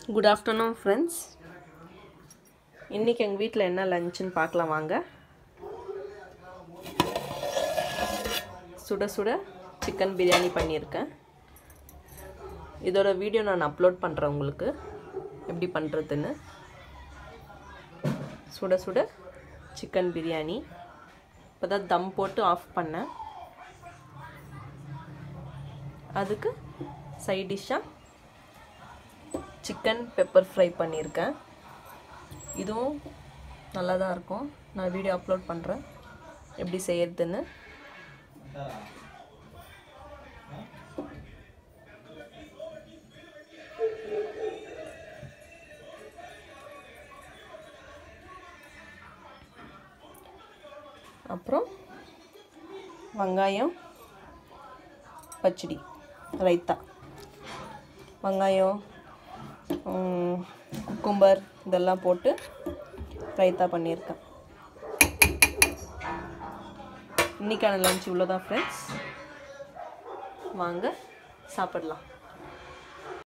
good afternoon friends இன்றைக்கி எங்கள் வீட்டில் என்ன லஞ்சுன்னு பார்க்கலாம் வாங்க சுட சுட சிக்கன் பிரியாணி பண்ணியிருக்கேன் இதோட வீடியோ நான் அப்லோட் பண்ணுறேன் உங்களுக்கு எப்படி பண்ணுறதுன்னு சுட சுட சிக்கன் பிரியாணி இப்போ தான் தம் போட்டு ஆஃப் பண்ணேன் அதுக்கு சைட் டிஷ்ஷாக சிக்கன் பெப்பர் ஃப்ரை பண்ணியிருக்கேன் இதுவும் நல்லா தான் இருக்கும் நான் வீடியோ அப்லோட் பண்ணுறேன் எப்படி செய்யறதுன்னு அப்புறம் வெங்காயம் பச்சடி ரைத்தா வெங்காயம் குக்கும்பர் இதெல்லாம் போட்டு ரைத்தா பண்ணியிருக்கேன் இன்றைக்கான லஞ்ச் இவ்வளோ தான் ஃப்ரெண்ட்ஸ் வாங்க சாப்பிடலாம்